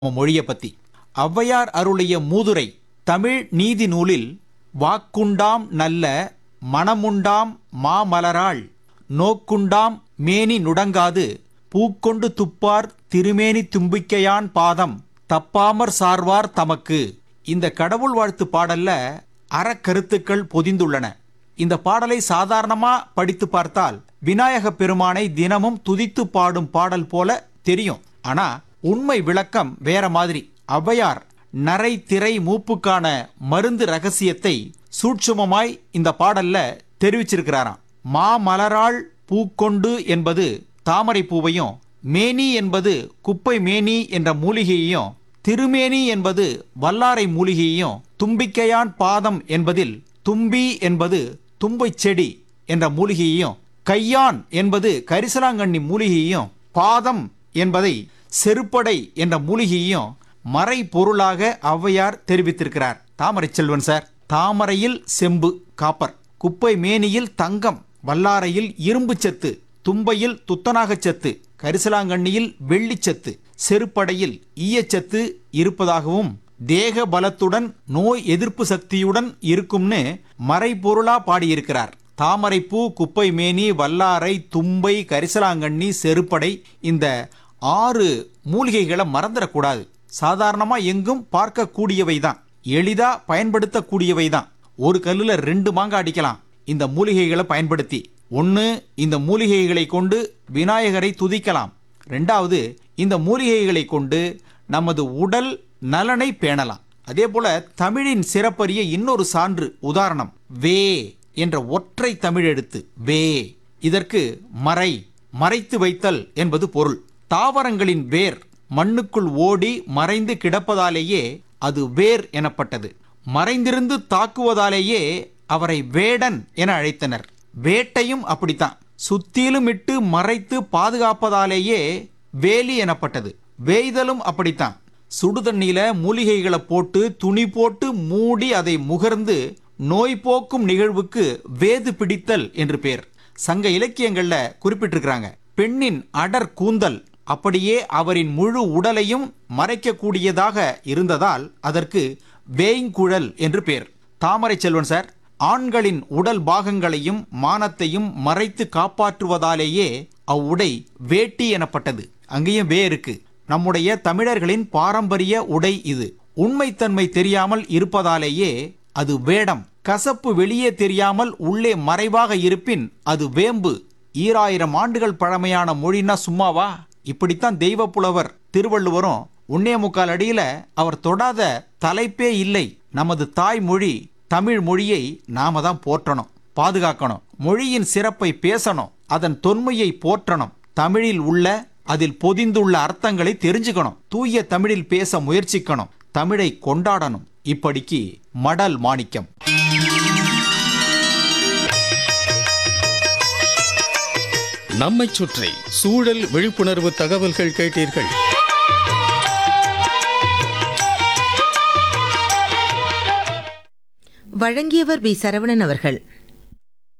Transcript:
மொழியை பத்தி ஔவையார் அருளிய மூதுரை தமிழ் நீதி நூலில் வாக்குண்டாம் நல்ல மனமுண்டாம் மாமலராள் நோக்குண்டாம் மேனி நுடங்காது பூக்கொண்டு துப்பார் திருமேனி தும்பிக்கையான் பாதம் தப்பாமற் சார்வார் தமக்கு இந்த கடவுள் வாழ்த்து பாடல்ல அறக்கருத்துக்கள் பொதிந்துள்ளன இந்த பாடலை சாதாரணமா படித்து பார்த்தால் விநாயக பெருமானை தினமும் துதித்து பாடும் பாடல் போல தெரியும் ஆனா உண்மை விளக்கம் வேற மாதிரி ஔவையார் நரை திரை மூப்புக்கான மருந்து ரகசியத்தை சூட்சுமமாய் இந்த பாடல்ல தெரிவிச்சிருக்கிறாராம் மாமலராள் பூக்கொண்டு என்பது தாமரை பூவையும் மேனி என்பது குப்பை மேனி என்ற மூலிகையையும் திருமேனி என்பது வல்லாரை மூலிகையையும் தும்பிக்கையான் பாதம் என்பதில் தும்பி என்பது தும்பைச் செடி என்ற மூலிகையையும் கையான் என்பது கரிசலாங்கண்ணி மூலிகையையும் பாதம் என்பதை செருப்படை என்ற மூலிகையையும் மறை பொருளாக ஔவையார் தெரிவித்திருக்கிறார் தாமரை செல்வன் சார் தாமரையில் செம்பு காப்பர் குப்பை மேனியில் தங்கம் வல்லாரையில் இரும்புச் சத்து தும்பையில் துத்தநாகச் சத்து கரிசலாங்கண்ணியில் வெள்ளிச்சத்து செருப்படையில் ஈயச்சத்து இருப்பதாகவும் தேக பலத்துடன் நோய் எதிர்ப்பு சக்தியுடன் இருக்கும்னு மறைபொருளா பாடியிருக்கிறார் தாமரைப்பூ குப்பை மேனி வல்லாரை தும்பை கரிசலாங்கண்ணி செருப்படை இந்த ஆறு மூலிகைகளை மறந்துடக்கூடாது சாதாரணமா எங்கும் பார்க்கக்கூடியவை தான் எளிதா பயன்படுத்தக்கூடியவை தான் ஒரு கல்லுல ரெண்டு மாங்காய் அடிக்கலாம் இந்த மூலிகைகளை பயன்படுத்தி ஒன்று இந்த மூலிகைகளை கொண்டு விநாயகரை துதிக்கலாம் ரெண்டாவது இந்த மூலிகைகளை கொண்டு நமது உடல் நலனை பேணலாம் அதே போல தமிழின் சிறப்பறிய இன்னொரு சான்று உதாரணம் வே என்ற ஒற்றை தமிழ் எழுத்து வே இதற்கு மறை மறைத்து வைத்தல் என்பது பொருள் தாவரங்களின் வேர் மண்ணுக்குள் ஓடி மறைந்து கிடப்பதாலேயே அது வேர் எனப்பட்டது மறைந்திருந்து தாக்குவதாலேயே அவரை வேடன் என அழைத்தனர் வேட்டையும் அப்படித்தான் சுத்திலும் இட்டு மறைத்து பாதுகாப்பதாலேயே வேலி எனப்பட்டது வேய்தலும் அப்படித்தான் சுடுதண்ணியில மூலிகைகளை போட்டு துணி போட்டு மூடி அதை முகர்ந்து நோய் போக்கும் நிகழ்வுக்கு வேது பிடித்தல் என்று பேர் சங்க இலக்கியங்கள்ல குறிப்பிட்டிருக்கிறாங்க பெண்ணின் அடர் கூந்தல் அப்படியே அவரின் முழு உடலையும் மறைக்கக்கூடியதாக இருந்ததால் அதற்கு வேய்ங்குழல் என்று பேர் தாமரை செல்வன் சார் ஆண்களின் உடல் பாகங்களையும் மானத்தையும் மறைத்து காப்பாற்றுவதாலேயே அவ்வுடை வேட்டி எனப்பட்டது அங்கேயும் வே இருக்கு நம்முடைய தமிழர்களின் பாரம்பரிய உடை இது உண்மைத்தன்மை தெரியாமல் இருப்பதாலேயே அது வேடம் கசப்பு வெளியே தெரியாமல் உள்ளே மறைவாக இருப்பின் அது வேம்பு ஈராயிரம் ஆண்டுகள் பழமையான மொழினா சும்மாவா இப்படித்தான் தெய்வ புலவர் திருவள்ளுவரும் உன்னே முக்கால் அடியில அவர் தொடாத தலைப்பே இல்லை நமது தாய்மொழி தமிழ் மொழியை நாம தான் போற்றணும் பாதுகாக்கணும் மொழியின் சிறப்பை பேசணும் அதன் தொன்மையை போற்றணும் தமிழில் உள்ள அதில் பொதிந்துள்ள அர்த்தங்களை தெரிஞ்சுக்கணும் தூய தமிழில் பேச முயற்சிக்கணும் தமிழை கொண்டாடணும் இப்படிக்கு மடல் மாணிக்கம் நம்மைச் சுற்றி சூழல் விழிப்புணர்வு தகவல்கள் கேட்டீர்கள் வழங்கியவர் பி சரவணன் அவர்கள்